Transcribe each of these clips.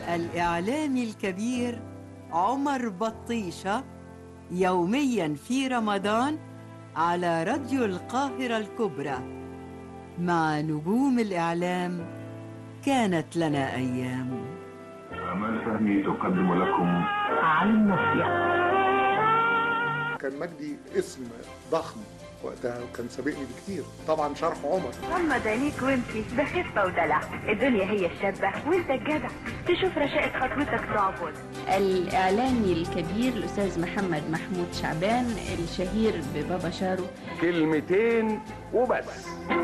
الإعلامي الكبير عمر بطيشة يوميا في رمضان على راديو القاهرة الكبرى مع نجوم الإعلام كانت لنا أيام أمال فهمي تقدم لكم عن النصيحة كان مجدي اسم ضخم وقتها وكان سابقني بكتير طبعا شرح عمر غمض عينيك وامشي بخفة ودلع الدنيا هي الشابة وانت الجدع تشوف رشاقة خطوتك تعبد الإعلامي الكبير الأستاذ محمد محمود شعبان الشهير ببابا شارو كلمتين وبس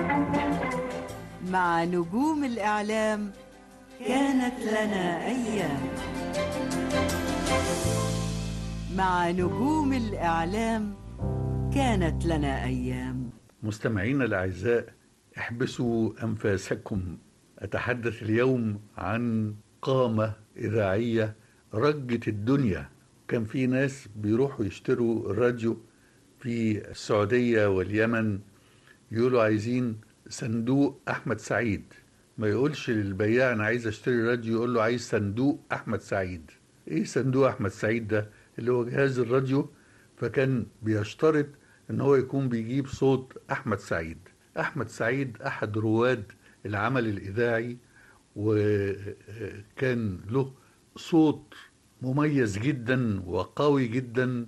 مع نجوم الإعلام كانت لنا أيام مع نجوم الإعلام كانت لنا أيام مستمعينا الأعزاء احبسوا أنفاسكم أتحدث اليوم عن قامة إذاعية رجت الدنيا كان في ناس بيروحوا يشتروا الراديو في السعودية واليمن يقولوا عايزين صندوق أحمد سعيد ما يقولش للبياع أنا عايز أشتري راديو يقول له عايز صندوق أحمد سعيد إيه صندوق أحمد سعيد ده اللي هو جهاز الراديو فكان بيشترط ان هو يكون بيجيب صوت احمد سعيد احمد سعيد احد رواد العمل الاذاعي وكان له صوت مميز جدا وقوي جدا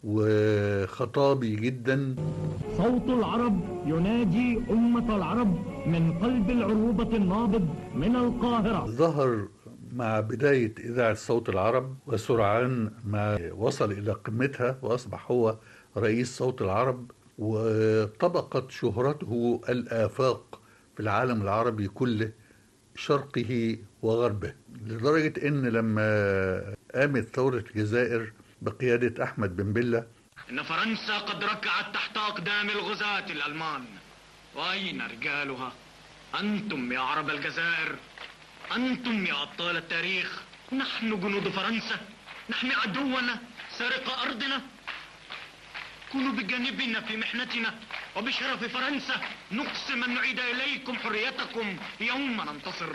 وخطابي جدا صوت العرب يناجي أمة العرب من قلب العروبة النابض من القاهرة ظهر مع بداية إذاعة صوت العرب وسرعان ما وصل إلى قمتها وأصبح هو رئيس صوت العرب وطبقت شهرته الآفاق في العالم العربي كله شرقه وغربه لدرجة إن لما قامت ثورة الجزائر بقيادة أحمد بن بلة إن فرنسا قد ركعت تحت أقدام الغزاة الألمان وأين رجالها؟ أنتم يا عرب الجزائر أنتم يا أبطال التاريخ نحن جنود فرنسا نحمي عدونا سارق أرضنا كونوا بجانبنا في محنتنا وبشرف فرنسا نقسم أن نعيد إليكم حريتكم يوم ننتصر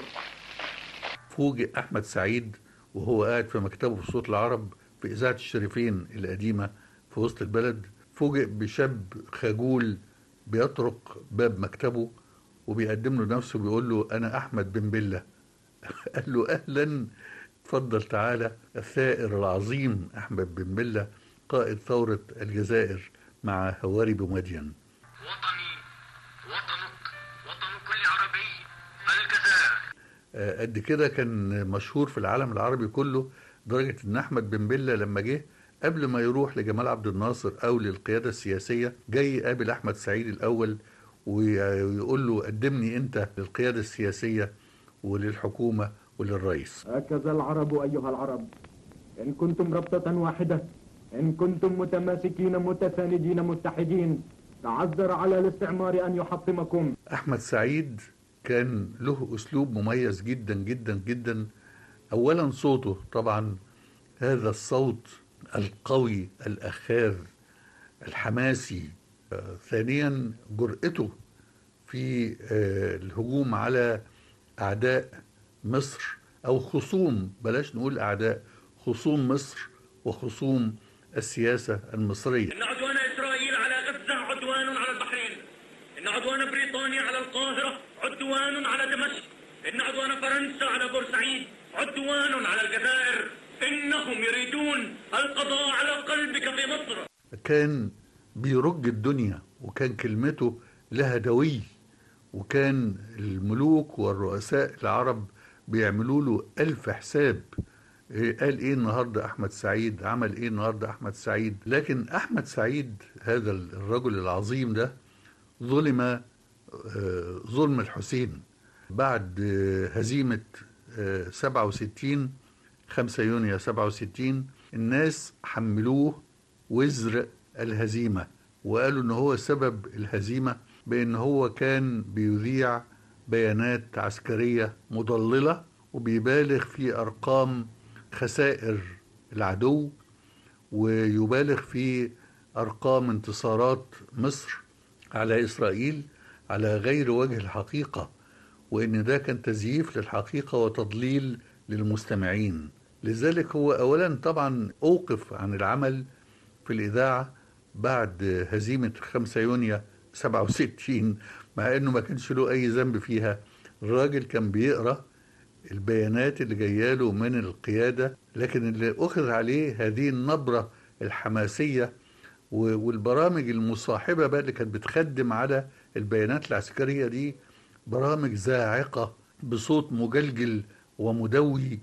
فوجئ أحمد سعيد وهو قاعد في مكتبه في صوت العرب في إذاعة الشريفين القديمة في وسط البلد فوجئ بشاب خجول بيطرق باب مكتبه وبيقدم له نفسه بيقول له أنا أحمد بن بلة قال له أهلا اتفضل تعالى الثائر العظيم أحمد بن بلة قائد ثورة الجزائر مع هواري بومدين وطني وطنك وطن كل عربي الجزائر قد كده كان مشهور في العالم العربي كله لدرجة إن أحمد بن بلة لما جه قبل ما يروح لجمال عبد الناصر أو للقيادة السياسية جاي يقابل أحمد سعيد الأول ويقول له قدمني أنت للقيادة السياسية وللحكومة وللرئيس هكذا العرب أيها العرب إن كنتم ربطة واحدة إن كنتم متماسكين متساندين متحدين تعذر على الاستعمار أن يحطمكم أحمد سعيد كان له أسلوب مميز جدا جدا جدا أولا صوته طبعا هذا الصوت القوي الأخاذ الحماسي آه، ثانيا جرأته في آه، الهجوم على أعداء مصر أو خصوم بلاش نقول أعداء خصوم مصر وخصوم السياسة المصرية إن عدوان إسرائيل على غزة عدوان على البحرين إن عدوان بريطانيا على القاهرة عدوان على دمشق إن عدوان فرنسا على بورسعيد عدوان على الجزائر إنهم يريدون القضاء على قلبك في مصر كان بيرج الدنيا وكان كلمته لها دوي وكان الملوك والرؤساء العرب بيعملوا له ألف حساب إيه قال ايه النهارده احمد سعيد عمل ايه النهارده احمد سعيد لكن احمد سعيد هذا الرجل العظيم ده ظلم آه، ظلم الحسين بعد آه، هزيمة آه، 67 5 يونيو 67 الناس حملوه وزر الهزيمة وقالوا ان هو سبب الهزيمة بان هو كان بيذيع بيانات عسكرية مضللة وبيبالغ في ارقام خسائر العدو ويبالغ في ارقام انتصارات مصر على اسرائيل على غير وجه الحقيقه وان ده كان تزييف للحقيقه وتضليل للمستمعين لذلك هو أولا طبعا أوقف عن العمل في الإذاعة بعد هزيمة 5 يونيو 67 مع أنه ما كانش له أي ذنب فيها الراجل كان بيقرأ البيانات اللي جايه له من القياده لكن اللي اخذ عليه هذه النبره الحماسيه و- والبرامج المصاحبه بقى اللي كانت بتخدم على البيانات العسكريه دي برامج زاعقه بصوت مجلجل ومدوي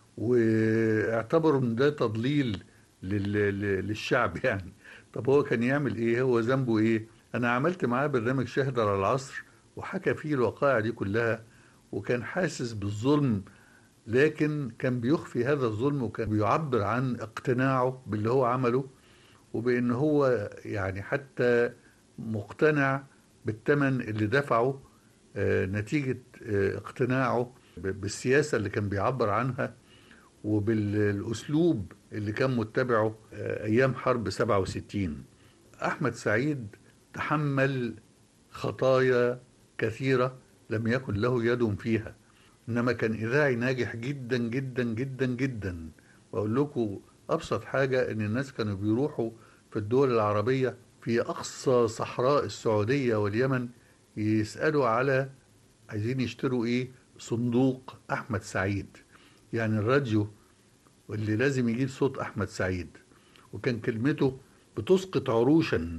واعتبروا ان ده تضليل لل- لل- للشعب يعني طب هو كان يعمل ايه هو ذنبه ايه انا عملت معاه برنامج شاهد على العصر وحكى فيه الوقائع دي كلها وكان حاسس بالظلم لكن كان بيخفي هذا الظلم وكان بيعبر عن اقتناعه باللي هو عمله وبان هو يعني حتى مقتنع بالثمن اللي دفعه آه، نتيجة آه، اقتناعه ب- بالسياسة اللي كان بيعبر عنها وبالأسلوب اللي كان متبعه آه، أيام حرب 67 أحمد سعيد تحمل خطايا كثيرة لم يكن له يد فيها إنما كان إذاعي ناجح جدا جدا جدا جدا وأقول لكم أبسط حاجة إن الناس كانوا بيروحوا في الدول العربية في أقصى صحراء السعودية واليمن يسألوا على عايزين يشتروا إيه صندوق أحمد سعيد يعني الراديو واللي لازم يجيب صوت أحمد سعيد وكان كلمته بتسقط عروشا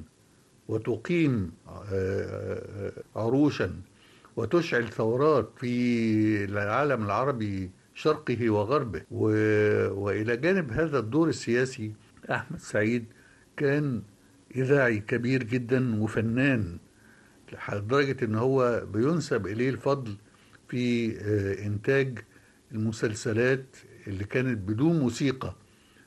وتقيم آه، آه، عروشا وتشعل ثورات في العالم العربي شرقه وغربه و... والى جانب هذا الدور السياسي احمد سعيد كان اذاعي كبير جدا وفنان لدرجه ان هو بينسب اليه الفضل في آه، انتاج المسلسلات اللي كانت بدون موسيقى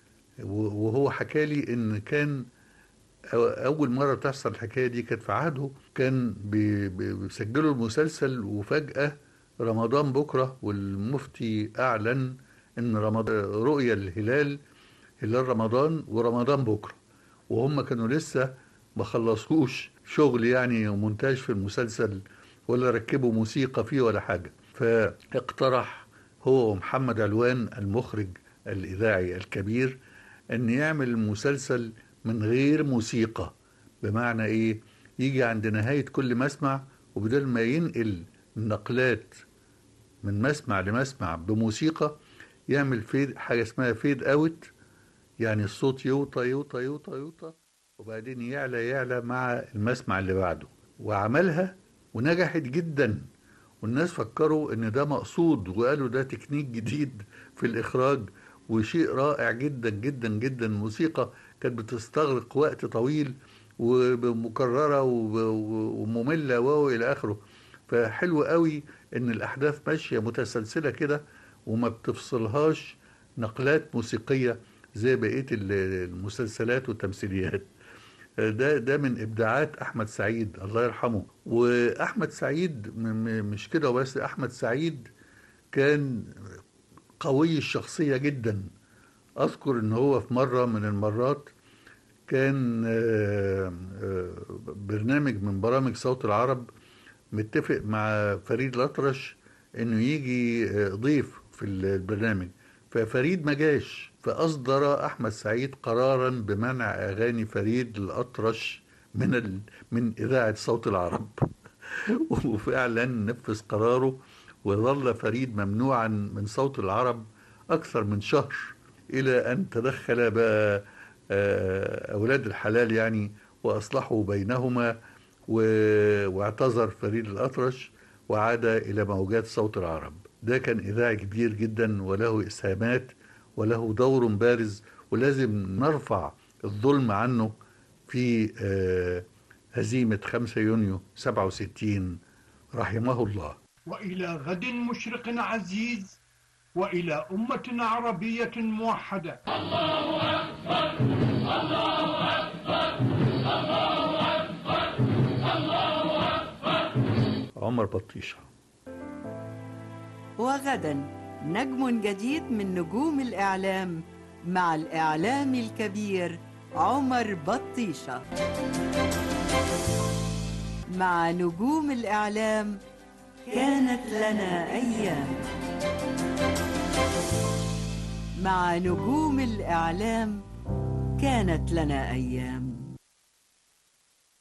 و- وهو حكى لي ان كان أو- اول مره تحصل الحكايه دي كانت في عهده كان بي- بي- بيسجلوا المسلسل وفجاه رمضان بكره والمفتي اعلن ان رمضان رؤيه الهلال هلال رمضان ورمضان بكره وهم كانوا لسه ما خلصوش شغل يعني ومونتاج في المسلسل ولا ركبوا موسيقى فيه ولا حاجه فاقترح هو ومحمد علوان المخرج الاذاعي الكبير ان يعمل المسلسل من غير موسيقى بمعنى ايه يجي عند نهاية كل مسمع وبدل ما ينقل النقلات من مسمع لمسمع بموسيقى يعمل فيد حاجة اسمها فيد اوت يعني الصوت يوطى يوطى يوطى يوطى وبعدين يعلى يعلى مع المسمع اللي بعده وعملها ونجحت جدا والناس فكروا ان ده مقصود وقالوا ده تكنيك جديد في الاخراج وشيء رائع جدا جدا جدا الموسيقى كانت بتستغرق وقت طويل ومكررة وب- ومملة و إلى آخره فحلو قوي إن الأحداث ماشية متسلسلة كده وما بتفصلهاش نقلات موسيقية زي بقية ال- المسلسلات والتمثيليات ده ده من ابداعات احمد سعيد الله يرحمه واحمد سعيد م- م- مش كده بس احمد سعيد كان قوي الشخصيه جدا اذكر ان هو في مره من المرات كان آه، آه، برنامج من برامج صوت العرب متفق مع فريد الأطرش انه يجي آه، ضيف في البرنامج ففريد ما جاش فاصدر احمد سعيد قرارا بمنع اغاني فريد الأطرش من ال... من اذاعه صوت العرب وفعلا نفذ قراره وظل فريد ممنوعا من صوت العرب اكثر من شهر الى ان تدخل بقى آه، اولاد الحلال يعني واصلحوا بينهما و- واعتذر فريد الاطرش وعاد الى موجات صوت العرب ده كان اذاعي كبير جدا وله اسهامات وله دور بارز ولازم نرفع الظلم عنه في آه، هزيمة 5 يونيو 67 رحمه الله وإلى غد مشرق عزيز وإلى أمة عربية موحدة عمر بطيشة وغدا نجم جديد من نجوم الإعلام مع الإعلام الكبير عمر بطيشة مع نجوم الإعلام كانت لنا أيام مع نجوم الإعلام كانت لنا أيام